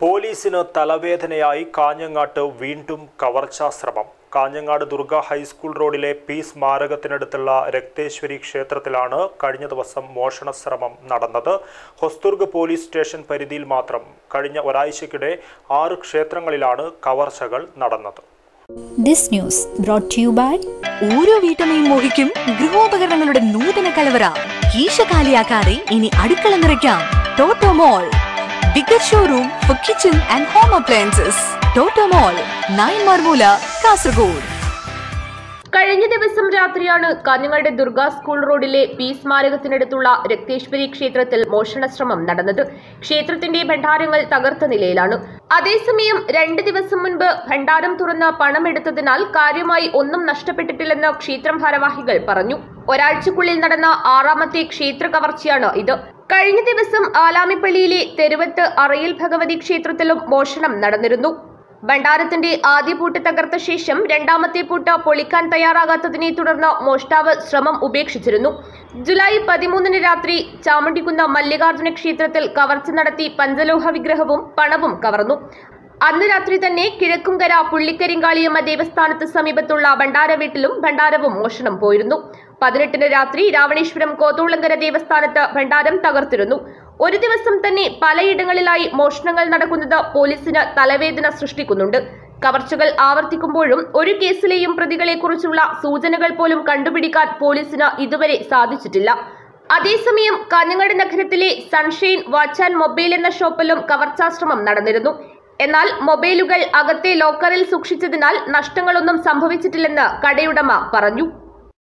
പോലീസിന് തലവേദനയായി കാഞ്ഞങ്ങാട്ട് വീണ്ടും കവർച്ചാ ശ്രമം കാഞ്ഞങ്ങാട് ദുർഗ ഹൈസ്കൂൾ റോഡിലെ പി സ്മാരകത്തിനടുത്തുള്ള രക്തേശ്വരി ക്ഷേത്രത്തിലാണ് കഴിഞ്ഞ ദിവസം മോഷണ ശ്രമം നടന്നത് ഹൊസ്ദുർഗ് പോലീസ് സ്റ്റേഷൻ പരിധിയിൽ മാത്രം കഴിഞ്ഞ ഒരാഴ്ചക്കിടെ ആറ് ക്ഷേത്രങ്ങളിലാണ് കവർച്ചകൾ നടന്നത് This news brought to you by ഓരോ വീട്ടമ്മയും മോഹിക്കും ഗൃഹോപകരണങ്ങളുടെ നൂതന കലവറ കീശ കാലിയാക്കാതെ ഇനി അടുക്കള നിറയ്ക്കാം Toto mall bigger showroom for kitchen and home appliances Toto mall nine Marmoola Kasaragod കഴിഞ്ഞ ദിവസം രാത്രിയാണ് കാഞ്ഞങ്ങാട് ദുർഗ സ്കൂൾ റോഡിലെ പി സ്മാരകത്തിനടുത്തുള്ള രക്തേശ്വരി ക്ഷേത്രത്തിൽ മോഷണ ശ്രമം നടന്നത് ക്ഷേത്രത്തിന്റെ ഭണ്ഡാരങ്ങൾ തകർത്ത നിലയിലാണ് അതേസമയം രണ്ട് ദിവസം മുൻപ് ഭണ്ഡാരം തുറന്ന് പണമെടുത്തതിനാൽ കാര്യമായി ഒന്നും നഷ്ടപ്പെട്ടിട്ടില്ലെന്ന് ക്ഷേത്രം ഭാരവാഹികൾ പറഞ്ഞു ഒരാഴ്ചക്കുള്ളിൽ നടന്ന ആറാമത്തെ ക്ഷേത്ര കവർച്ചയാണ് ഇത് കഴിഞ്ഞ ദിവസം ആലാമിപ്പള്ളിയിലെ തെരുവത്ത് അറയിൽ ഭഗവതി ക്ഷേത്രത്തിലും മോഷണം നടന്നിരുന്നു ഭണ്ഡാരത്തിന്റെ ആദ്യ പൂട്ട് തകർത്ത ശേഷം രണ്ടാമത്തെ പൂട്ട് പൊളിക്കാൻ തയ്യാറാകാത്തതിനെ തുടർന്ന് മോഷ്ടാവ് ശ്രമം ഉപേക്ഷിച്ചിരുന്നു ജൂലൈ പതിമൂന്നിന് രാത്രി ചാമുണ്ടിക്കുന്ന് മല്ലികാർജുന ക്ഷേത്രത്തിൽ കവർച്ച നടത്തി പഞ്ചലോഹ വിഗ്രഹവും പണവും കവർന്നു അന്ന് രാത്രി തന്നെ കിഴക്കുംകര പുള്ളിക്കരിങ്കാളിയമ്മ ദേവസ്ഥാനത്ത് സമീപത്തുള്ള ഭണ്ഡാര വീട്ടിലും ഭണ്ഡാരവും മോഷണം പോയിരുന്നു പതിനെട്ടിന് രാത്രി രാവണേശ്വരം കോതൂളങ്കര ദേവസ്ഥാനത്ത് ഭണ്ഡാരം തകർത്തിരുന്നു ഒരു ദിവസം തന്നെ പലയിടങ്ങളിലായി മോഷണങ്ങൾ നടക്കുന്നത് പോലീസിന് തലവേദന സൃഷ്ടിക്കുന്നുണ്ട് കവർച്ചകൾ ആവർത്തിക്കുമ്പോഴും ഒരു കേസിലെയും പ്രതികളെക്കുറിച്ചുള്ള സൂചനകൾ പോലും കണ്ടുപിടിക്കാൻ പോലീസിന് ഇതുവരെ സാധിച്ചിട്ടില്ല അതേസമയം കാഞ്ഞങ്ങാട് നഗരത്തിലെ സൺഷൈൻ വാച്ച് ആൻഡ് മൊബൈൽ എന്ന ഷോപ്പിലും കവർച്ചാശ്രമം നടന്നിരുന്നു എന്നാൽ മൊബൈലുകൾ അകത്തെ ലോക്കറിൽ സൂക്ഷിച്ചതിനാൽ നഷ്ടങ്ങളൊന്നും സംഭവിച്ചിട്ടില്ലെന്ന് കടയുടമ പറഞ്ഞു